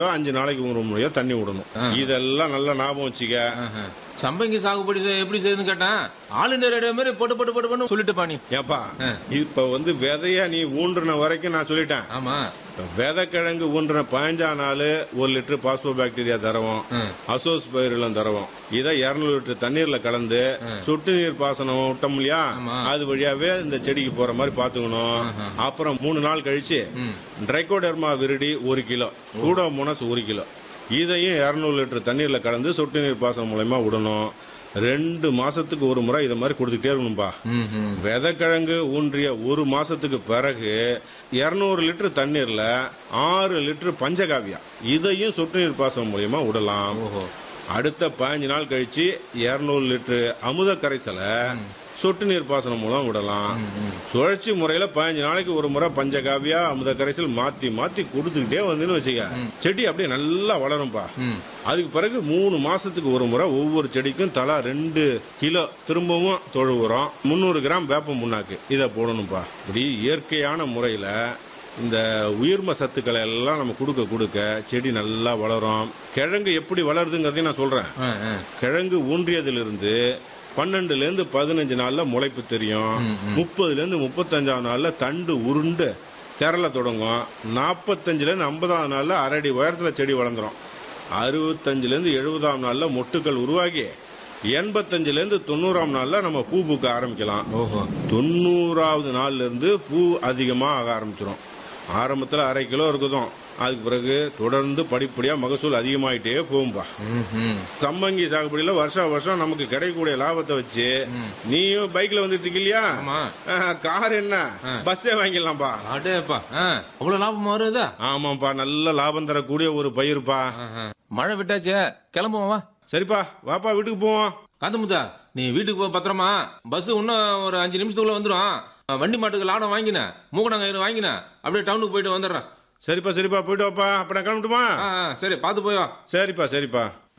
அஞ்சு நாளைக்கு ஒரு முறையோ தண்ணி விடணும் இதெல்லாம் நல்லா ஞாபகம் வச்சுக்க ஆஹா. சம்பங்கி சாகுபடி செய்- எப்படி செய்யுதுன்னு கேட்டேன் ஆல் இந்தியா ரேடியோ மாதிரி போட்டு போட்டு போட்டு போட்டு சொல்லிட்டு பாணி ஏப்பா இப்ப வந்து விதைய நீ ஊன்றுன வரைக்கும் நான் சொல்லிட்டேன் ஆமா இப்ப விதைக்கிழங்கு ஊன்றுன பதினஞ்சா நாள் ஒரு லிட்டர் பாஸ்போ பாக்டீரியா தரவும் அசோஸ் பயிரிலம் தரவும் இதை இருநூறு லிட்டர் தண்ணீர்ல கலந்து சொட்டு நீர் பாசனம் விட்டோம் இல்லையா அது வழியாவே இந்த செடிக்கு போற மாதிரி பாத்துக்கணும் அப்புறம் மூணு நாள் கழிச்சு ட்ரைகோடெர்மா விரிடி ஒரு கிலோ சூடோமோனஸ் ஒரு கிலோ இதையும் இருநூறு லிட்டர் தண்ணீர்ல கலந்து சொட்டு நீர் பாசனம் மூலயமா விடணும் ரெண்டு மாசத்துக்கு ஒரு முறை இதை மாதிரி கொடுத்துட்டே இருக்கணும்பா ம், ம். விதைக்கிழங்கு ஊன்றிய ஒரு மாசத்துக்கு பிறகு இருநூறு லிட்டர் தண்ணீர்ல ஆறு லிட்டர் பஞ்சகாவியா இதையும் சொட்டு நீர் பாசனம் மூலியமா விடலாம் ஓஹோ அடுத்த பதினஞ்சு நாள் கழிச்சு இருநூறு லிட்டர் அமுத கரைசலை சொட்டு நீர் பாசனம் மூலம் விடலாம் சுழற்சி முறையில பதினஞ்சு நாளைக்கு ஒரு முறை பஞ்சகாவியா அமுத கரைசல் மாத்தி மாத்தி கொடுத்துக்கிட்டே வந்துன்னு வச்சுக்க செடி அப்படியே நல்லா வளரும்பா ம். அதுக்கு பிறகு மூணு மாசத்துக்கு ஒரு முறை ஒவ்வொரு செடிக்கும் தலா ரெண்டு கிலோ திரும்பவும் தொழு உரம் முந்நூறு கிராம் வேப்ப முன்னாக்கு இதை போடணும்ப்பா இப்படி இயற்கையான முறையில இந்த உயிர்ம சத்துக்களை எல்லாம் நம்ம கொடுக்க கொடுக்க செடி நல்லா வளரும் கிழங்கு எப்படி வளருதுங்கிறதையும் நான் சொல்றேன் ஆ, ஆ. கிழங்கு ஊன்றியதிலிருந்து பன்னெண்டுல இருந்து பதினஞ்சு நாள்ல முளைப்பு தெரியும் முப்பதுல இருந்து முப்பத்தஞ்சாவது நாள்ல தண்டு உருண்டு திரள தொடங்கும் நாற்பத்தஞ்சுல இருந்து ஐம்பதாம் நாள்ல அரடி உயரத்துல செடி வளர்ந்துரும் அறுபத்தஞ்சுல இருந்து எழுபதாம் நாள்ல மொட்டுக்கள் உருவாகி எண்பத்தஞ்சுல இருந்து தொண்ணூறாம் நாள்ல நம்ம பூ பூக்க ஆரம்பிக்கலாம் ஓஹோ தொண்ணூறாவது நாள்ல இருந்து பூ அதிகமா ஆக ஆரம்பிச்சிடும் ஆரம்பத்துல அரை கிலோ இருக்குதும் அதுக்கு பிறகு தொடர்ந்து படிப்படியா மகசூல் அதிகமாயிட்டே போகும்பா ம், ம். சம்மங்கி சாகுபடியில வருஷம் வருஷம் நமக்கு கிடைக்கக்கூடிய லாபத்தை வச்சு நீயும் பைக்ல வந்துட்டு இருக்க இல்லையா ஆமா ஆஹ், கார் என்ன பஸ்ஸே வாங்கிடலாம்ப்பா அடேப்பா ஆ, அவ்வளவு லாபம் வருதா ஆமாப்பா நல்ல லாபம் தரக்கூடிய ஒரு பயிருப்பா ஆஹா. மழை விட்டாச்சே கிளம்புவோம் வா சரிப்பா வாப்பா வீட்டுக்கு போவோம் காந்தமுத்தா நீ வீட்டுக்கு போ பத்திரமா பஸ் இன்னும் ஒரு அஞ்சு நிமிஷத்துக்குள்ள வந்துடும் வண்டி மாட்டுக்கு லாடம் வாங்கினேன் மூக்கணாங்கயிறு வாங்கினேன் அப்படியே டவுனுக்கு போயிட்டு வந்துடுறேன் சரிப்பா சரிப்பா போயிட்டு வாப்பா அப்ப நான் கிளம்பட்டுமா ஆ, ஆ, சரி பார்த்து போய் வா சரிப்பா சரிப்பா